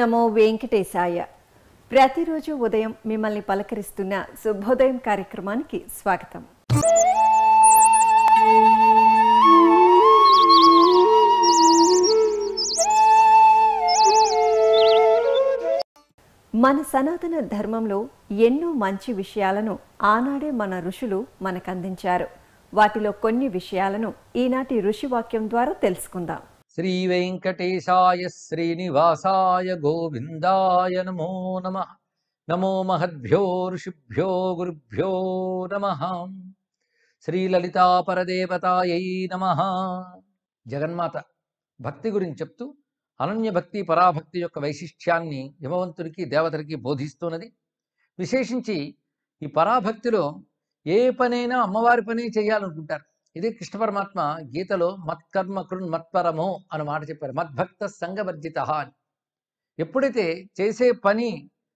నమో వెంకటేశాయ ప్రతిరోజు ఉదయం మిమ్మల్ని పలకరిస్తున్న శుభోదయం కార్యక్రమానికి స్వాగతం మన సనాతన ధర్మంలో ఎన్నో మంచి విషయాలను ఆనాడే మన ఋషులు మనకు అందించారు వాటిలో కొన్ని విషయాలను ఈనాటి ఋషి వాక్యం ద్వారా తెలుసుకుందాం శ్రీ వెంకటేశాయ శ్రీనివాసాయ గోవిందాయ నమో నమ నమో మహద్భ్యో ఋషిభ్యో గురుభ్యో నమ శ్రీలలితాపరదేవతాయై నమ జగన్మాత భక్తి గురించి చెప్తూ అనన్య భక్తి పరాభక్తి యొక్క వైశిష్ట్యాన్ని హిమవంతుడికి దేవతలకి బోధిస్తున్నది విశేషించి ఈ పరాభక్తిలో ఏ పనైనా అమ్మవారి పని చేయాలనుకుంటారు ఇది కృష్ణ పరమాత్మ గీతలో మత్కర్మ కృన్ మత్పరమో అన్న మాట చెప్పారు మద్భక్త సంగవర్జిత అని ఎప్పుడైతే చేసే పని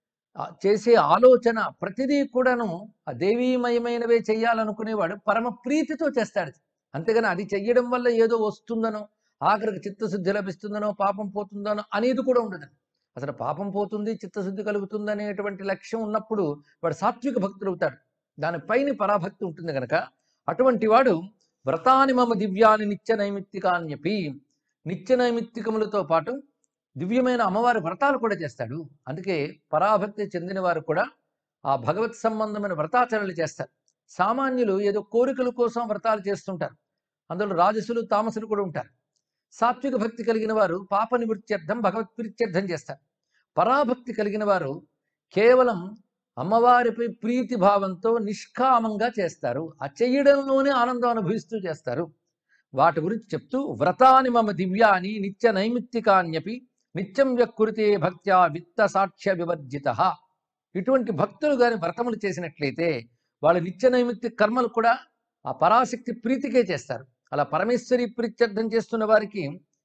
ఆ చేసే ఆలోచన ప్రతిదీ కూడాను ఆ దేవీమయమైనవే చేయాలనుకునేవాడు పరమ ప్రీతితో చేస్తాడు అంతేగాని అది చెయ్యడం వల్ల ఏదో వస్తుందనో ఆఖరికి చిత్తశుద్ధి లభిస్తుందనో పాపం పోతుందనో అనేది కూడా ఉండదు అసలు పాపం పోతుంది చిత్తశుద్ధి కలుగుతుంది అనేటువంటి లక్ష్యం ఉన్నప్పుడు వాడు సాత్విక భక్తుడు అవుతాడు దానిపైన పరాభక్తి ఉంటుంది కనుక అటువంటి వాడు వ్రతాని మమ దివ్యాని నిత్య నైమిత్తికాన్యపి నిత్య నైమిత్తికములతో పాటు దివ్యమైన అమ్మవారి వ్రతాలు కూడా చేస్తాడు అందుకే పరాభక్తి చెందిన వారు కూడా ఆ భగవత్ సంబంధమైన వ్రతాచరణలు చేస్తారు సామాన్యులు ఏదో కోరికల కోసం వ్రతాలు చేస్తుంటారు అందులో రాజసులు తామసులు కూడా ఉంటారు సాత్విక భక్తి కలిగిన వారు పాప నివృత్త్యర్థం భగవత్ ప్రీత్యర్థం చేస్తారు పరాభక్తి కలిగిన వారు కేవలం అమ్మవారిపై ప్రీతి భావంతో నిష్కామంగా చేస్తారు ఆ చెయ్యడంలోనే ఆనందం అనుభవిస్తూ చేస్తారు వాటి గురించి చెప్తూ వ్రతాని మమ దివ్యాని నిత్య నైమిత్తికాన్యపి నిత్యం వ్యక్కురితే భక్త్యా విత్త సాక్ష్య వివర్జిత ఇటువంటి భక్తులు గాని వ్రతములు చేసినట్లయితే వాళ్ళ నిత్య నైమిత్తిక కర్మలు కూడా ఆ పరాశక్తి ప్రీతికే చేస్తారు అలా పరమేశ్వరి ప్రీత్యర్థం చేస్తున్న వారికి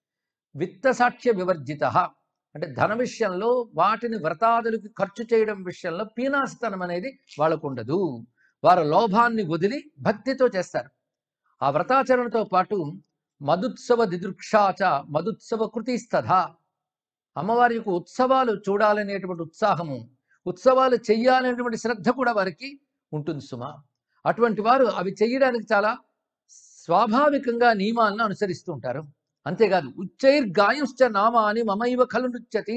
విత్త సాక్ష్య వివర్జిత అంటే ధన విషయంలో వాటిని వ్రతాదులకి ఖర్చు చేయడం విషయంలో పీనాసితనం అనేది వాళ్ళకు ఉండదు వారు లోభాన్ని వదిలి భక్తితో చేస్తారు ఆ వ్రతాచరణతో పాటు మదుత్సవ దిదృక్షాచ మదుత్సవ కృతిస్తథ అమ్మవారి యొక్క ఉత్సవాలు చూడాలనేటువంటి ఉత్సాహము ఉత్సవాలు చెయ్యాలనేటువంటి శ్రద్ధ కూడా వారికి ఉంటుంది సుమ అటువంటి వారు అవి చెయ్యడానికి చాలా స్వాభావికంగా నియమాలను అనుసరిస్తూ ఉంటారు అంతేకాదు ఉచ్చైర్గాయంశ్చ నామాని మమైవ ఖలు నృత్యతి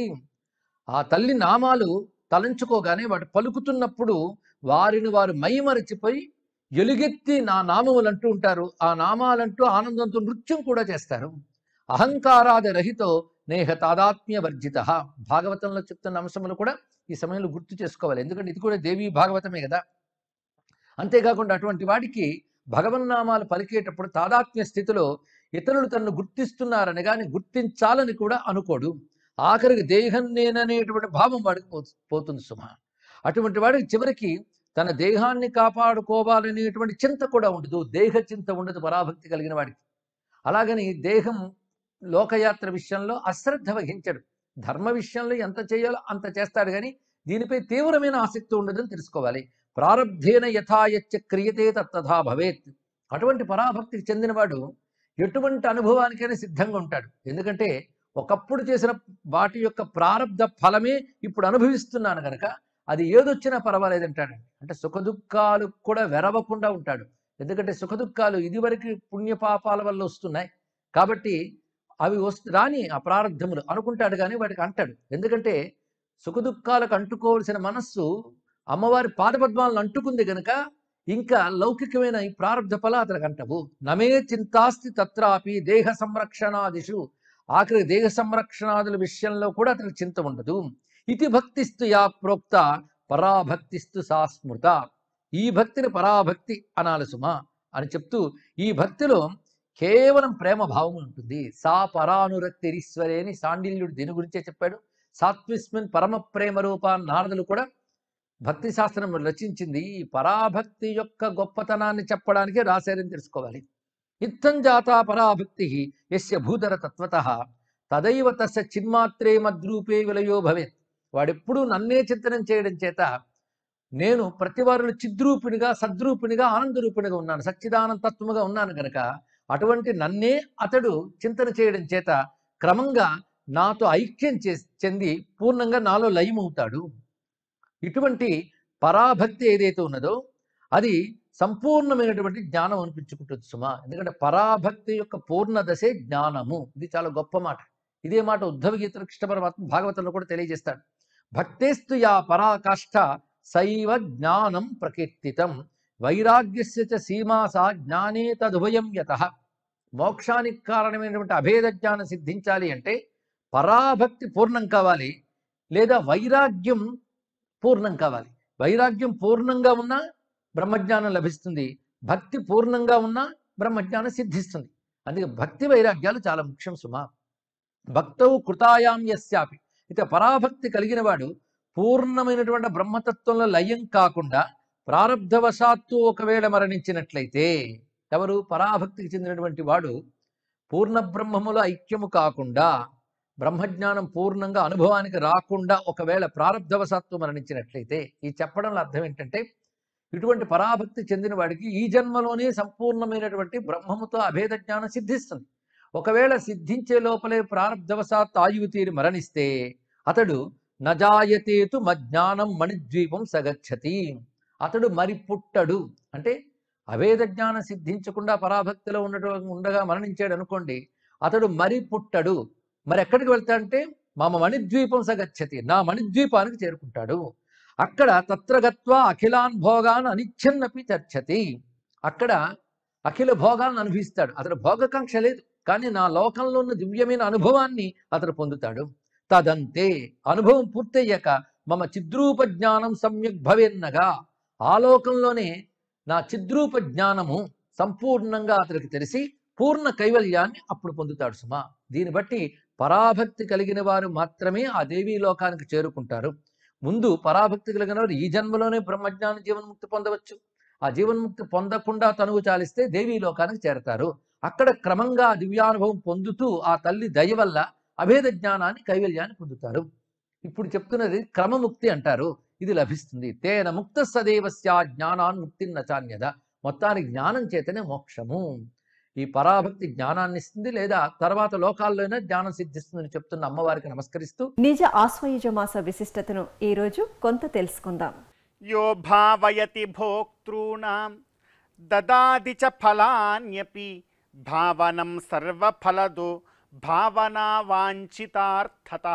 ఆ తల్లి నామాలు తలంచుకోగానే వాటి పలుకుతున్నప్పుడు వారిని వారు మైమరచిపోయి ఎలుగెత్తి నా నామములు అంటూ ఉంటారు ఆ నామాలంటూ ఆనందంతో నృత్యం కూడా చేస్తారు అహంకారాది రహితో నేహ తాదాత్మ్య వర్జిత భాగవతంలో చెప్తున్న అంశములు కూడా ఈ సమయంలో గుర్తు చేసుకోవాలి ఎందుకంటే ఇది కూడా దేవీ భాగవతమే కదా అంతేకాకుండా అటువంటి వాడికి భగవన్నామాలు పలికేటప్పుడు తాదాత్మ్య స్థితిలో ఇతరులు తనను గుర్తిస్తున్నారని కానీ గుర్తించాలని కూడా అనుకోడు ఆఖరికి దేహం నేననేటువంటి భావం వాడికి పో- పోతుంది సుమ అటువంటి వాడికి చివరికి తన దేహాన్ని కాపాడుకోవాలనేటువంటి చింత కూడా ఉండదు దేహ చింత ఉండదు పరాభక్తి కలిగిన వాడికి అలాగని దేహం లోకయాత్ర విషయంలో అశ్రద్ధ వహించడు ధర్మ విషయంలో ఎంత చేయాలో అంత చేస్తాడు కానీ దీనిపై తీవ్రమైన ఆసక్తి ఉండదని తెలుసుకోవాలి ప్రారబ్ధేన యథాయచ్చ క్రియతే తత్తథా భవేత్ అటువంటి పరాభక్తికి చెందినవాడు ఎటువంటి అనుభవానికైనా సిద్ధంగా ఉంటాడు ఎందుకంటే ఒకప్పుడు చేసిన వాటి యొక్క ప్రారంధ ఫలమే ఇప్పుడు అనుభవిస్తున్నాను కనుక అది ఏదొచ్చినా పర్వాలేదు అంటాడు అంటే సుఖదుఖాలు కూడా వెరవకుండా ఉంటాడు ఎందుకంటే సుఖదుఖాలు ఇదివరకు పుణ్యపాపాల వల్ల వస్తున్నాయి కాబట్టి అవి వస్తు రాని ఆ ప్రారంధములు అనుకుంటాడు కానీ వాటికి అంటాడు ఎందుకంటే సుఖదుఖాలకు అంటుకోవలసిన మనస్సు అమ్మవారి పాదపద్మాలను అంటుకుంది గనుక ఇంకా లౌకికమైన ఈ ప్రారంధ ఫల అతనికి అంటవు నమే చింతాస్తి తత్రాపి దేహ సంరక్షణాదిషు ఆఖరి దేహ సంరక్షణాదుల విషయంలో కూడా అతనికి చింత ఉండదు ఇది భక్తిస్తు యా ప్రోక్త పరాభక్తిస్తు సా స్మృత ఈ భక్తిని పరాభక్తి అనాలి సుమా అని చెప్తూ ఈ భక్తిలో కేవలం ప్రేమ భావం ఉంటుంది సా పరానురక్తిరీశ్వరే అని సాండిల్యుడు దీని గురించే చెప్పాడు సాత్విస్మిన్ పరమ ప్రేమ రూపా నారదులు కూడా భక్తి శాస్త్రం రచించింది ఈ పరాభక్తి యొక్క గొప్పతనాన్ని చెప్పడానికే రాశారని తెలుసుకోవాలి ఇత్తం జాతా పరాభక్తి యస్య భూధర తత్వత తదైవ తస్య చిన్మాత్రే మద్రూపే విలయో భవేత్ వాడెప్పుడు నన్నే చింతనం చేయడం చేత నేను ప్రతివారులు చిద్రూపిణిగా సద్రూపిణిగా ఆనందరూపిణిగా ఉన్నాను సచ్చిదానంద తత్వముగా ఉన్నాను గనక అటువంటి నన్నే అతడు చింతన చేయడం చేత క్రమంగా నాతో ఐక్యం చే చెంది పూర్ణంగా నాలో లయమవుతాడు ఇటువంటి పరాభక్తి ఏదైతే ఉన్నదో అది సంపూర్ణమైనటువంటి జ్ఞానం అనిపించుకుంటుంది సుమా ఎందుకంటే పరాభక్తి యొక్క పూర్ణ దశే జ్ఞానము ఇది చాలా గొప్ప మాట ఇదే మాట ఉద్ధవ గీతలో కృష్ణ పరమాత్మ భాగవతంలో కూడా తెలియజేస్తాడు భక్తేస్తు యా పరాకాష్ఠ సైవ జ్ఞానం ప్రకీర్తితం వైరాగ్యస్య చ సీమాసా జ్ఞానే తదుభయం యత మోక్షానికి కారణమైనటువంటి అభేద జ్ఞానం సిద్ధించాలి అంటే పరాభక్తి పూర్ణం కావాలి లేదా వైరాగ్యం పూర్ణం కావాలి వైరాగ్యం పూర్ణంగా ఉన్నా బ్రహ్మజ్ఞానం లభిస్తుంది భక్తి పూర్ణంగా ఉన్నా బ్రహ్మజ్ఞానం సిద్ధిస్తుంది అందుకే భక్తి వైరాగ్యాలు చాలా ముఖ్యం సుమా భక్తవు కృతాయాం యస్యాపి ఇక పరాభక్తి కలిగిన వాడు పూర్ణమైనటువంటి బ్రహ్మతత్వంలో లయం కాకుండా ప్రారంధవశాత్తు ఒకవేళ మరణించినట్లయితే ఎవరు పరాభక్తికి చెందినటువంటి వాడు పూర్ణ బ్రహ్మములో ఐక్యము కాకుండా బ్రహ్మజ్ఞానం పూర్ణంగా అనుభవానికి రాకుండా ఒకవేళ ప్రారంధవశాత్తు మరణించినట్లయితే ఈ చెప్పడంలో అర్థం ఏంటంటే ఇటువంటి పరాభక్తి చెందిన వాడికి ఈ జన్మలోనే సంపూర్ణమైనటువంటి బ్రహ్మముతో అభేద జ్ఞానం సిద్ధిస్తుంది ఒకవేళ సిద్ధించే లోపలే ప్రారంధవశాత్ ఆయువు తీరి మరణిస్తే అతడు నజాయతేతు మజ్ఞానం మణిద్వీపం సగచ్చతి అతడు మరి పుట్టడు అంటే అవేద జ్ఞానం సిద్ధించకుండా పరాభక్తిలో ఉండటం ఉండగా మరణించాడు అనుకోండి అతడు మరి పుట్టడు మరి ఎక్కడికి వెళ్తాడంటే మమ మణిద్వీపం సగచ్చతి నా మణిద్వీపానికి చేరుకుంటాడు అక్కడ తత్రగత్వ అఖిలాన్ భోగాన్ అనిచ్ఛన్నపి చర్చతి అక్కడ అఖిల భోగాలను అనుభవిస్తాడు అతడు భోగకాంక్ష లేదు కానీ నా లోకంలో ఉన్న దివ్యమైన అనుభవాన్ని అతడు పొందుతాడు తదంతే అనుభవం పూర్తయ్యాక మమ చిద్రూప జ్ఞానం సమ్యక్ భవేన్నగా ఆ లోకంలోనే నా చిద్రూప జ్ఞానము సంపూర్ణంగా అతడికి తెలిసి పూర్ణ కైవల్యాన్ని అప్పుడు పొందుతాడు సుమా దీన్ని బట్టి పరాభక్తి కలిగిన వారు మాత్రమే ఆ దేవీ లోకానికి చేరుకుంటారు ముందు పరాభక్తి కలిగిన వారు ఈ జన్మలోనే బ్రహ్మజ్ఞాన జీవన్ముక్తి పొందవచ్చు ఆ జీవన్ముక్తి పొందకుండా తనువు చాలిస్తే దేవీ లోకానికి చేరతారు అక్కడ క్రమంగా ఆ దివ్యానుభవం పొందుతూ ఆ తల్లి దయ వల్ల అభేద జ్ఞానాన్ని కైవల్యాన్ని పొందుతారు ఇప్పుడు చెప్తున్నది క్రమముక్తి అంటారు ఇది లభిస్తుంది తేన ముక్త సదేవస్య జ్ఞానాన్ ముక్తి నచాన్యద మొత్తానికి జ్ఞానం చేతనే మోక్షము ఈ పరాభక్తి జ్ఞానాన్ని ఇస్తుంది లేదా తర్వాత లోకాల్లోనే జ్ఞానం సిద్ధిస్తుందని చెప్తున్న అమ్మవారికి నమస్కరిస్తూ నిజ ఆశ్వయుజ మాస విశిష్టతను ఈరోజు కొంత తెలుసుకుందాం यो भावयति भोक्तॄणां ददाति च फलान्यपि भावनं सर्वफलदो భావనావాంఛితార్థత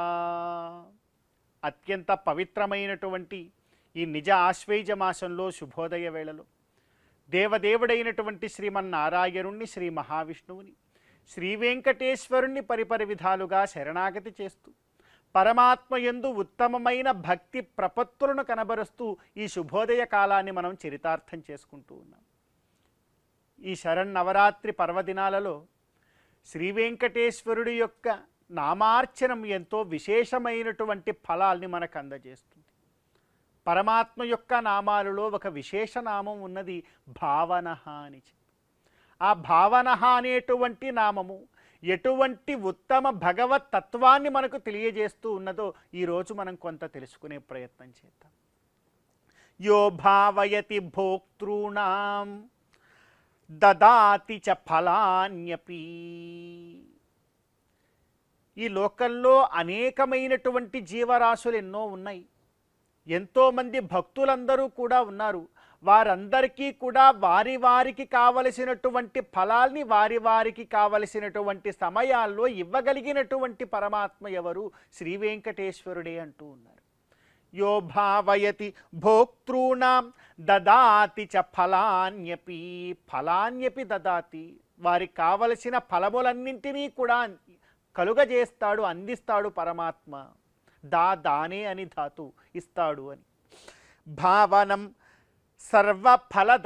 అత్యంత పవిత్రమైనటువంటి ఈ నిజ ఆశ్వేజ మాసంలో శుభోదయ వేళలో దేవదేవుడైనటువంటి శ్రీమన్నారాయణుణ్ణి శ్రీ మహావిష్ణువుని శ్రీ వెంకటేశ్వరుణ్ణి పరిపరి విధాలుగా శరణాగతి చేస్తూ పరమాత్మ యందు ఉత్తమమైన భక్తి ప్రపత్తులను కనబరుస్తూ ఈ శుభోదయ కాలాన్ని మనం చరితార్థం చేసుకుంటూ ఉన్నాం ఈ శరన్నవరాత్రి పర్వదినాలలో శ్రీ వెంకటేశ్వరుడి యొక్క నామార్చనం ఎంతో విశేషమైనటువంటి ఫలాల్ని మనకు అందజేస్తుంది పరమాత్మ యొక్క నామాలలో ఒక విశేష నామం ఉన్నది భావన అని చెప్పి ఆ భావన అనేటువంటి నామము ఎటువంటి ఉత్తమ భగవత్ తత్వాన్ని మనకు తెలియజేస్తూ ఉన్నదో ఈరోజు మనం కొంత తెలుసుకునే ప్రయత్నం చేద్దాం యో భావయతి భోక్తॄణాం దదాతి చ ఫలాన్యపి ఈ లోకంలో అనేకమైనటువంటి జీవరాశులు ఎన్నో ఉన్నాయి ఎంతోమంది భక్తులందరూ కూడా ఉన్నారు వారందరికీ కూడా వారి వారికి కావలసినటువంటి ఫలాల్ని వారి వారికి కావలసినటువంటి సమయాల్లో ఇవ్వగలిగినటువంటి పరమాత్మ ఎవరు శ్రీ వెంకటేశ్వరుడే అంటూ ఉన్నారు యో భావయతి భోక్తॄణాం దదాతి చ ఫలాన్యపి ఫలాన్యపి దదాతి వారికి కావలసిన ఫలములన్నింటినీ కూడా కలుగజేస్తాడు అందిస్తాడు పరమాత్మ దా దానే అని ధాతు ఇస్తాడు అని భావనం సర్వఫలద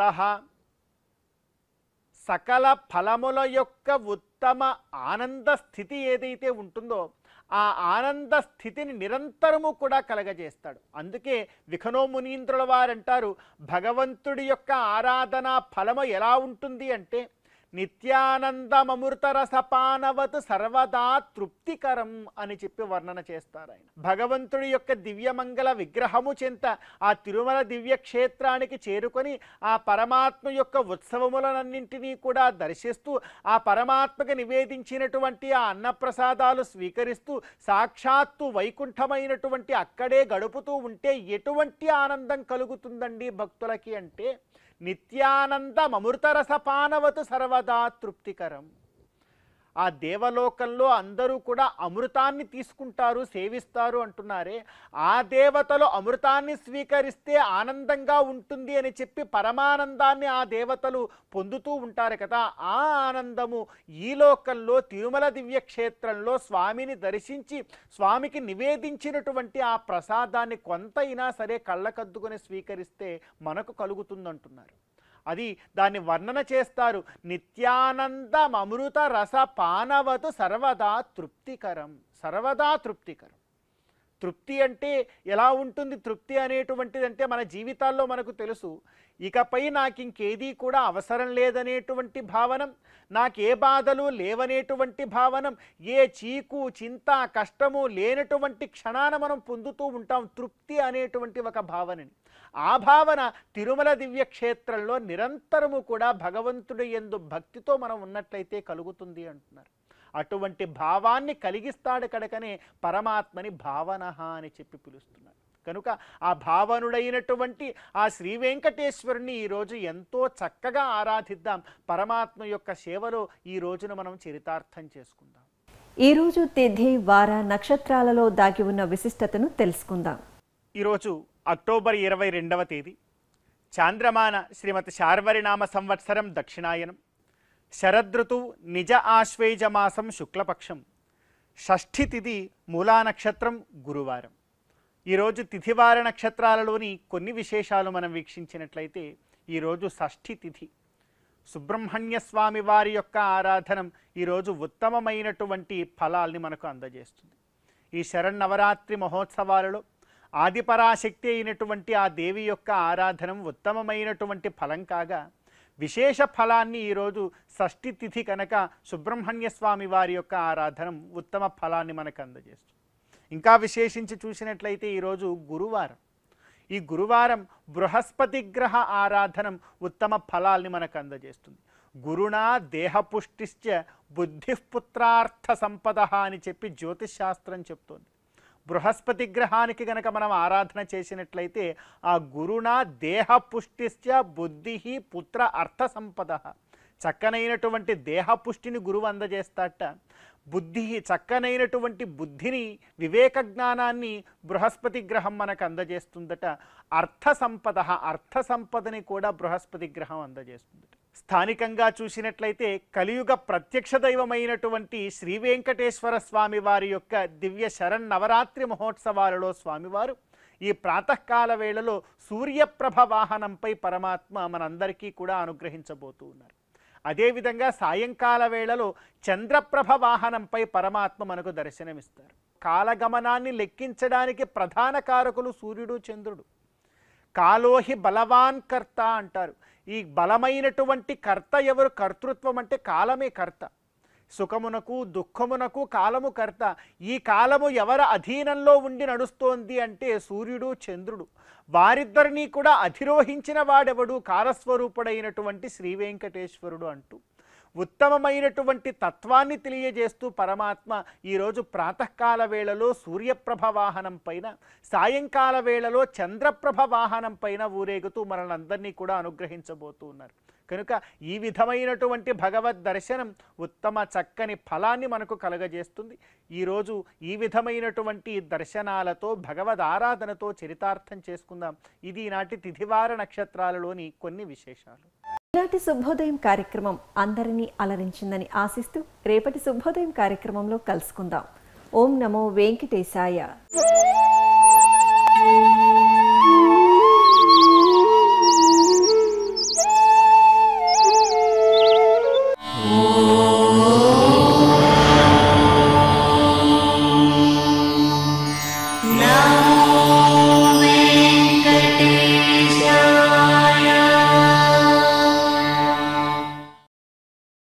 సకల ఫలముల యొక్క ఉత్తమ ఆనంద స్థితి ఏదైతే ఉంటుందో ఆ ఆనంద స్థితిని నిరంతరము కూడా కలగజేస్తాడు అందుకే విఖనో మునీంద్రుల వారంటారు భగవంతుడి యొక్క ఆరాధన ఫలము ఎలా ఉంటుంది అంటే నిత్యానందమృతరసపానవత్ సర్వదా తృప్తికరం అని చెప్పి వర్ణన చేస్తారు ఆయన భగవంతుడి యొక్క దివ్యమంగళ విగ్రహము చెంత ఆ తిరుమల దివ్య క్షేత్రానికి చేరుకొని ఆ పరమాత్మ యొక్క ఉత్సవములనన్నింటినీ కూడా దర్శిస్తూ ఆ పరమాత్మకు నివేదించినటువంటి ఆ అన్నప్రసాదాలు స్వీకరిస్తూ సాక్షాత్తు వైకుంఠమైనటువంటి అక్కడే గడుపుతూ ఉంటే ఎటువంటి ఆనందం కలుగుతుందండి భక్తులకి అంటే నిత్యానందం అమృతరసపానవతు సర్వదా తృప్తికరం ఆ దేవలోకంలో అందరూ కూడా అమృతాన్ని తీసుకుంటారు సేవిస్తారు అంటున్నారే ఆ దేవతలు అమృతాన్ని స్వీకరిస్తే ఆనందంగా ఉంటుంది అని చెప్పి పరమానందాన్ని ఆ దేవతలు పొందుతూ ఉంటారు కదా ఆ ఆనందము ఈ లోకంలో తిరుమల దివ్య క్షేత్రంలో స్వామిని దర్శించి స్వామికి నివేదించినటువంటి ఆ ప్రసాదాన్ని కొంతైనా సరే కళ్ళకద్దుకొని స్వీకరిస్తే మనకు కలుగుతుందంటున్నారు అది దాన్ని వర్ణన చేస్తారు నిత్యానందం అమృత రస పానవతు సర్వదా తృప్తికరం సర్వదా తృప్తికరం తృప్తి అంటే ఎలా ఉంటుంది తృప్తి అనేటువంటిది అంటే మన జీవితాల్లో మనకు తెలుసు ఇకపై నాకు ఇంకేదీ కూడా అవసరం లేదనేటువంటి భావనం నాకే బాధలు లేవనేటువంటి భావనం ఏ చీకు చింత కష్టము లేనటువంటి క్షణాన మనం పొందుతూ ఉంటాం తృప్తి అనేటువంటి ఒక భావనని ఆ భావన తిరుమల దివ్య క్షేత్రంలో నిరంతరము కూడా భగవంతుడి ఎందు భక్తితో మనం ఉన్నట్లయితే కలుగుతుంది అంటున్నారు అటువంటి భావాన్ని కలిగిస్తాడు కనుకనే పరమాత్మని భావన అని చెప్పి పిలుస్తున్నాడు కనుక ఆ భావనుడైనటువంటి ఆ శ్రీ వెంకటేశ్వరుని ఈరోజు ఎంతో చక్కగా ఆరాధిద్దాం పరమాత్మ యొక్క సేవలో ఈ రోజున మనం చరితార్థం చేసుకుందాం ఈరోజు తిథి వార నక్షత్రాలలో దాగి ఉన్న విశిష్టతను తెలుసుకుందాం ఈరోజు అక్టోబర్ ఇరవై రెండవ తేదీ చాంద్రమాన శ్రీమతి శార్వరినామ సంవత్సరం దక్షిణాయనం శరదృతువు నిజ ఆశ్వేజమాసం శుక్లపక్షం షష్ఠి తిథి మూలా నక్షత్రం గురువారం ఈరోజు తిథివార నక్షత్రాలలోని కొన్ని విశేషాలు మనం వీక్షించినట్లయితే ఈరోజు షష్ఠి తిథి సుబ్రహ్మణ్య స్వామి వారి యొక్క ఆరాధనం ఈరోజు ఉత్తమమైనటువంటి ఫలాల్ని మనకు అందజేస్తుంది ఈ శరన్నవరాత్రి మహోత్సవాలలో ఆదిపరాశక్తి అయినటువంటి ఆ దేవి యొక్క ఆరాధనం ఉత్తమమైనటువంటి ఫలం కాగా విశేష ఫలాన్ని ఈరోజు షష్ఠి తిథి కనుక సుబ్రహ్మణ్య స్వామి వారి యొక్క ఆరాధనం ఉత్తమ ఫలాన్ని మనకు అందజేస్తుంది ఇంకా విశేషించి చూసినట్లయితే ఈరోజు గురువారం ఈ గురువారం బృహస్పతి గ్రహ ఆరాధనం ఉత్తమ ఫలాల్ని మనకు అందజేస్తుంది గురుణా దేహపుష్టిశ్చ బుద్ధిపుత్రార్థ సంపద అని చెప్పి జ్యోతిష్ శాస్త్రం చెప్తోంది బృహస్పతి గ్రహానికి గనక మనం ఆరాధన చేసినట్లయితే ఆ గురుణ దేహ పుష్టిశ్చ బుద్ధి పుత్ర అర్థ సంపద చక్కనైనటువంటి దేహ పుష్టిని గురువు అందజేస్తాట బుద్ధి చక్కనైనటువంటి బుద్ధిని వివేక జ్ఞానాన్ని బృహస్పతి గ్రహం మనకు అందజేస్తుందట అర్థ సంపద అర్థ సంపదని కూడా బృహస్పతి గ్రహం అందజేస్తుందట స్థానికంగా చూసినట్లయితే కలియుగ ప్రత్యక్ష దైవమైనటువంటి శ్రీ వెంకటేశ్వర స్వామి వారి యొక్క దివ్య శరణ్ నవరాత్రి మహోత్సవాలలో స్వామివారు ఈ ప్రాతకాల వేళలో సూర్యప్రభ వాహనంపై పరమాత్మ మనందరికీ కూడా అనుగ్రహించబోతూ ఉన్నారు అదేవిధంగా సాయంకాల వేళలో చంద్రప్రభ వాహనంపై పరమాత్మ మనకు దర్శనమిస్తారు కాలగమనాన్ని లెక్కించడానికి ప్రధాన కారకులు సూర్యుడు చంద్రుడు కాలోహి బలవాన్ కర్త అంటారు ఈ బలమైనటువంటి కర్త ఎవరు కర్తృత్వం అంటే కాలమే కర్త సుఖమునకు దుఃఖమునకు కాలము కర్త ఈ కాలము ఎవరి అధీనంలో ఉండి నడుస్తోంది అంటే సూర్యుడు చంద్రుడు వారిద్దరినీ కూడా అధిరోహించిన వాడెవడు కాలస్వరూపుడైనటువంటి శ్రీ వెంకటేశ్వరుడు అంటూ ఉత్తమమైనటువంటి తత్వాన్ని తెలియజేస్తూ పరమాత్మ ఈరోజు ప్రాతకాల వేళలో సూర్యప్రభ వాహనం పైన సాయంకాల వేళలో చంద్రప్రభ వాహనం పైన ఊరేగుతూ మనల్ని కూడా అనుగ్రహించబోతూ ఉన్నారు కనుక ఈ విధమైనటువంటి భగవద్ దర్శనం ఉత్తమ చక్కని ఫలాన్ని మనకు కలగజేస్తుంది ఈరోజు ఈ విధమైనటువంటి దర్శనాలతో భగవద్ ఆరాధనతో చరితార్థం చేసుకుందాం ఇది ఈనాటి తిథివార నక్షత్రాలలోని కొన్ని విశేషాలు ఈనాటి శుభోదయం కార్యక్రమం అందరినీ అలరించిందని ఆశిస్తూ రేపటి శుభోదయం కార్యక్రమంలో కలుసుకుందాం ఓం నమో వెంకటేశాయ